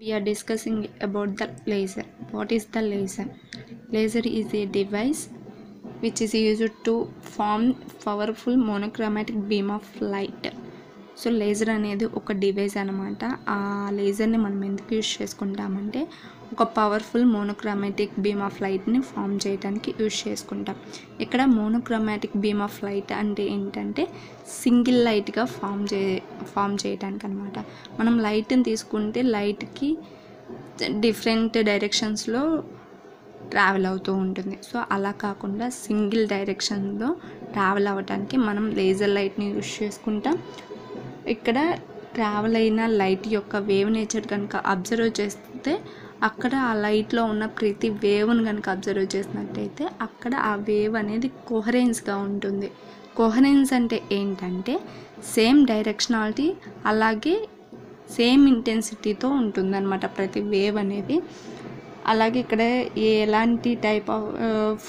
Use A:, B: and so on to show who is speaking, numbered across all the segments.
A: We are discussing about the laser. What is the laser? Laser is a device which is used to form powerful monochromatic beam of light. So laser అనేది ఒక device అనమాట ఆ లేజర్ని మనం ఎందుకు use చేసుకుంటామంటే ఒక powerful monochromatic beam of లైట్ని form చేయడానికి యూజ్ చేసుకుంటాం ఇక్కడ మోనోక్రోమాటిక్ బీమ్ ఆఫ్ లైట్ అంటే ఏంటంటే సింగిల్ లైట్గా ఫామ్ చే ఫామ్ చేయడానికి అనమాట మనం లైట్ని తీసుకుంటే లైట్కి డిఫరెంట్ డైరెక్షన్స్లో ట్రావెల్ అవుతూ ఉంటుంది సో అలా కాకుండా సింగిల్ డైరెక్షన్లో ట్రావెల్ అవ్వడానికి మనం లేజర్ లైట్ని యూజ్ చేసుకుంటాం ఇక్కడ ట్రావెల్ అయిన లైట్ యొక్క వేవ్ నేచర్ కనుక అబ్జర్వ్ చేస్తే అక్కడ ఆ లైట్లో ఉన్న ప్రతి వేవ్ని కనుక అబ్జర్వ్ చేసినట్టయితే అక్కడ ఆ వేవ్ అనేది కోహరెన్స్గా ఉంటుంది కోహరెన్స్ అంటే ఏంటంటే సేమ్ డైరెక్షనాలిటీ అలాగే సేమ్ ఇంటెన్సిటీతో ఉంటుందన్నమాట ప్రతి వేవ్ అనేది అలాగే ఇక్కడ ఎలాంటి టైప్ ఆఫ్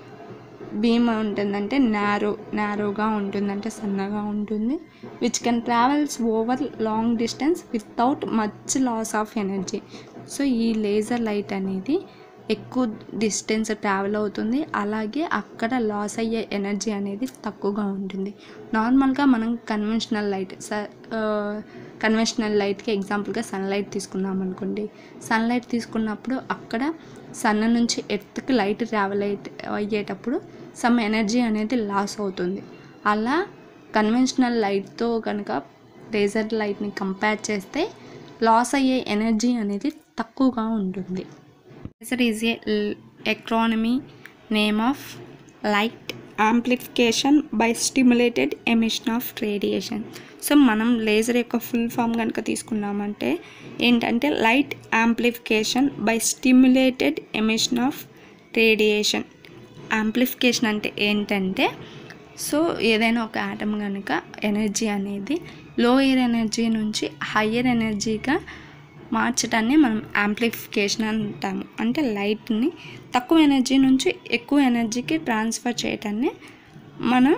A: బీమ్ ఉంటుందంటే నారో నారోగా ఉంటుందంటే సన్నగా ఉంటుంది which can travels over long distance without much loss of energy so ఈ లేజర్ లైట్ అనేది ఎక్కువ డిస్టెన్స్ ట్రావెల్ అవుతుంది అలాగే అక్కడ లాస్ అయ్యే ఎనర్జీ అనేది తక్కువగా ఉంటుంది నార్మల్గా మనం కన్వెన్షనల్ లైట్ స కన్వెన్షనల్ లైట్కి ఎగ్జాంపుల్గా సన్లైట్ తీసుకున్నాం అనుకోండి సన్లైట్ తీసుకున్నప్పుడు అక్కడ సన్ నుంచి ఎర్త్కి లైట్ ట్రావెల్ అయ్యేటప్పుడు సమ్ ఎనర్జీ అనేది లాస్ అవుతుంది అలా కన్వెన్షనల్ లైట్తో కనుక లేజర్ లైట్ని కంపేర్ చేస్తే లాస్ అయ్యే ఎనర్జీ అనేది తక్కువగా ఉంటుంది laser is a acronym name of light amplification by stimulated emission of radiation so మనం లేజర్ యొక్క ఫుల్ ఫామ్ కనుక తీసుకున్నామంటే ఏంటంటే light amplification by stimulated emission of radiation amplification అంటే ఏంటంటే సో ఏదైనా ఒక ఆటమ్ కనుక ఎనర్జీ అనేది లోయర్ ఎనర్జీ నుంచి హయ్యర్ ఎనర్జీగా మార్చడాన్ని మనం యాంప్లిఫికేషన్ అంటాము అంటే లైట్ని తక్కువ ఎనర్జీ నుంచి ఎక్కువ ఎనర్జీకి ట్రాన్స్ఫర్ చేయటాన్ని మనం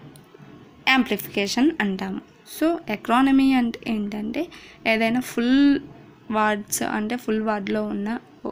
A: యాంప్లిఫికేషన్ అంటాము సో ఎక్రానమీ అంటే ఏంటంటే ఏదైనా ఫుల్ వర్డ్స్ అంటే ఫుల్ వర్డ్లో ఉన్న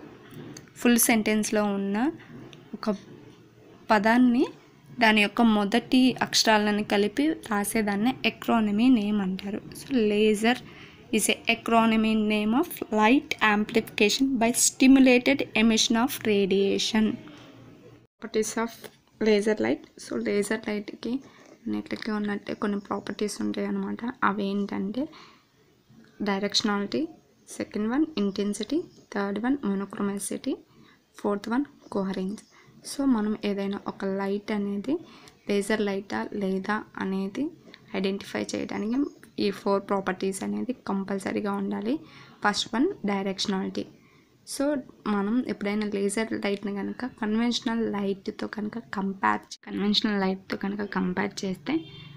A: ఫుల్ సెంటెన్స్లో ఉన్న ఒక పదాన్ని దాని యొక్క మొదటి అక్షరాలను కలిపి రాసేదాన్ని ఎక్రానమీ నేమ్ అంటారు so laser is a acronym name of light amplification by stimulated emission of radiation properties of laser light so laser లైట్కి అన్నిటికీ ఉన్నట్టే కొన్ని ప్రాపర్టీస్ ఉంటాయి అన్నమాట అవి ఏంటంటే directionality second one intensity third one monochromaticity fourth one coherence so మనం ఏదైనా ఒక లైట్ అనేది లేజర్ లైటా లేదా అనేది ఐడెంటిఫై చేయడానికి ఈ ఫోర్ ప్రాపర్టీస్ అనేది కంపల్సరీగా ఉండాలి ఫస్ట్ వన్ డైరెక్షనాలిటీ సో మనం ఎప్పుడైనా లేజర్ లైట్ని కనుక కన్వెన్షనల్ లైట్తో కనుక కంపేర్ కన్వెన్షనల్ లైట్తో కనుక కంపేర్ చేస్తే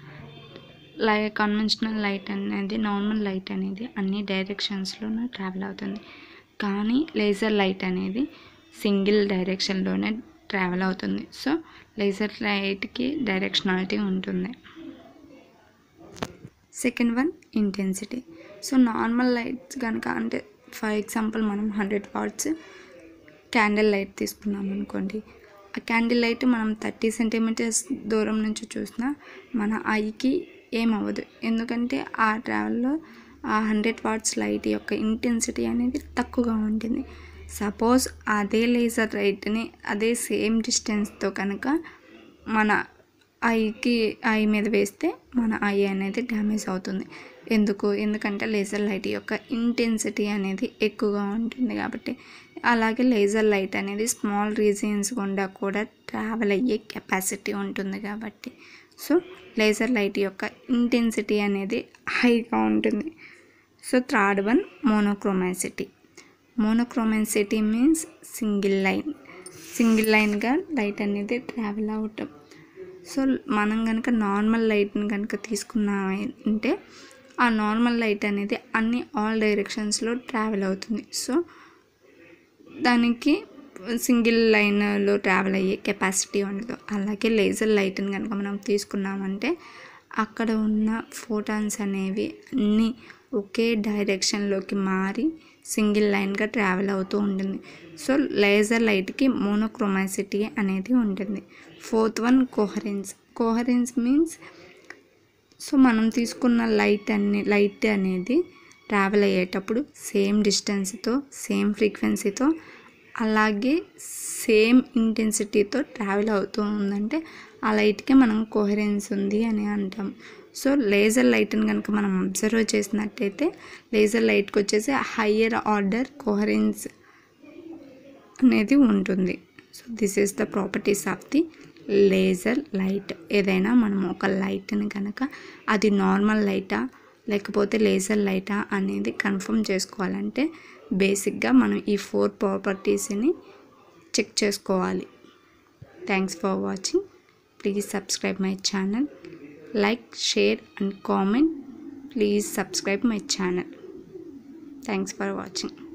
A: లై కన్వెన్షనల్ లైట్ అనేది నార్మల్ లైట్ అనేది అన్ని డైరెక్షన్స్లోనూ ట్రావెల్ అవుతుంది కానీ లేజర్ లైట్ అనేది సింగిల్ డైరెక్షన్లోనే ట్రావెల్ అవుతుంది సో లేజర్ లైట్కి డైరెక్షనాలిటీ ఉంటుంది second one intensity so normal lights కనుక అంటే ఫర్ ఎగ్జాంపుల్ మనం హండ్రెడ్ వాట్స్ క్యాండిల్ లైట్ తీసుకున్నాం అనుకోండి ఆ క్యాండిల్ లైట్ మనం థర్టీ సెంటీమీటర్స్ దూరం నుంచి చూసినా మన ఐకి ఏమవ్వదు ఎందుకంటే ఆ ట్రావెల్లో ఆ హండ్రెడ్ వాట్స్ లైట్ యొక్క ఇంటెన్సిటీ అనేది తక్కువగా ఉంటుంది సపోజ్ అదే లేజర్ లైట్ని అదే సేమ్ డిస్టెన్స్తో కనుక మన ఐకి ఐ మీద వేస్తే మన ఐ అనేది డ్యామేజ్ అవుతుంది ఎందుకు ఎందుకంటే లేజర్ లైట్ యొక్క ఇంటెన్సిటీ అనేది ఎక్కువగా ఉంటుంది కాబట్టి అలాగే లేజర్ లైట్ అనేది స్మాల్ రీజియన్స్ గుండా కూడా ట్రావెల్ అయ్యే కెపాసిటీ ఉంటుంది కాబట్టి సో లేజర్ లైట్ యొక్క ఇంటెన్సిటీ అనేది హైగా ఉంటుంది so third one monochromaticity monochromaticity means single line single లైన్గా లైట్ అనేది ట్రావెల్ అవటం సో మనం కనుక నార్మల్ లైట్ని కనుక తీసుకున్నామంటే ఆ నార్మల్ లైట్ అనేది అన్ని ఆల్ డైరెక్షన్స్లో ట్రావెల్ అవుతుంది సో దానికి సింగిల్ లైన్లో ట్రావెల్ అయ్యే కెపాసిటీ ఉండదు అలాగే లేజర్ లైట్ని కనుక మనం తీసుకున్నామంటే అక్కడ ఉన్న ఫోటాన్స్ అనేవి అన్నీ ఒకే డైరెక్షన్లోకి మారి సింగిల్ లైన్గా ట్రావెల్ అవుతూ ఉంటుంది సో లేజర్ లైట్కి మోనోక్రోమాసిటీ అనేది ఉంటుంది fourth one coherence coherence means so మనం తీసుకున్న లైట్ అన్ని లైట్ అనేది ట్రావెల్ అయ్యేటప్పుడు సేమ్ డిస్టెన్స్తో సేమ్ ఫ్రీక్వెన్సీతో అలాగే సేమ్ ఇంటెన్సిటీతో ట్రావెల్ అవుతూ ఉందంటే ఆ లైట్కే మనం కోహరెన్స్ ఉంది అని అంటాం సో లేజర్ లైట్ని కనుక మనం అబ్జర్వ్ చేసినట్టయితే లేజర్ లైట్కి వచ్చేసి హయ్యర్ ఆర్డర్ కోహరెన్స్ అనేది ఉంటుంది so this is the properties of the laser light ఏదైనా మనం ఒక లైట్ని కనుక అది నార్మల్ లైటా లేకపోతే లేజర్ లైటా అనేది కన్ఫర్మ్ చేసుకోవాలంటే బేసిక్గా మనం ఈ ఫోర్ ప్రాపర్టీస్ని చెక్ చేసుకోవాలి thanks for watching please subscribe my channel like share and comment please subscribe my channel thanks for watching